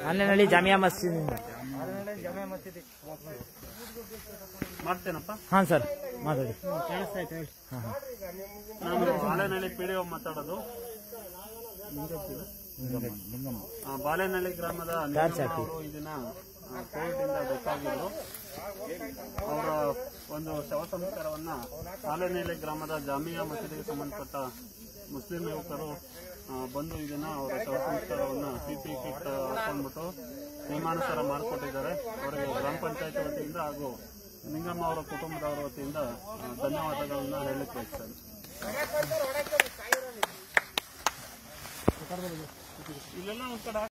ಆನ್ಲೈನಲ್ಲಿ ಜಾಮಿಯಾ ಮಸ್ಜಿದ್ ಮಾಡ್ತೇನಪ್ಪ ಹಾಂ ಸರ್ ಮಾತಾಡಿ ನಾನು ಬಾಳೆನಹಳ್ಳಿ ಪಿ ಡಿ ಮಾತಾಡೋದು ಆ, ಬಾಳೆನಹಳ್ಳಿ ಗ್ರಾಮದ ನಿಂಗಮ್ಮ ಅವರು ಈ ದಿನ ಕೋವಿಡ್ ಇಂದ ಡೆತ್ ಆಗಿದ್ರು ಅವರ ಒಂದು ಶವ ಸಂಸ್ಕಾರವನ್ನ ಬಾಳೆನಹಳ್ಳಿ ಗ್ರಾಮದ ಜಾಮಿಯಾ ಮಸೀದಿಗೆ ಸಂಬಂಧಪಟ್ಟ ಮುಸ್ಲಿಂ ಯುವಕರು ಆ, ಬಂದು ಈ ದಿನ ಅವರ ಶವ ಸಂಸ್ಕಾರವನ್ನ ಸಿಪಿ ಕಿಟ್ ಹಾಕೊಂಡ್ಬಿಟ್ಟು ನಿಯಮಾನುಸಾರ ಮಾಡಿಕೊಟ್ಟಿದ್ದಾರೆ ಅವರಿಗೆ ಗ್ರಾಮ ಪಂಚಾಯತ್ ವತಿಯಿಂದ ಹಾಗೂ ನಿಂಗಮ್ಮ ಅವರ ಕುಟುಂಬದವರ ವತಿಯಿಂದ ಆ, ಧನ್ಯವಾದಗಳನ್ನ ಹೇಳಲಿಕ್ಕೆ ಬಯಸ್ತೇನೆ ಇಲ್ಲೆಲ್ಲ ಒಂದ್ ಕಡೆ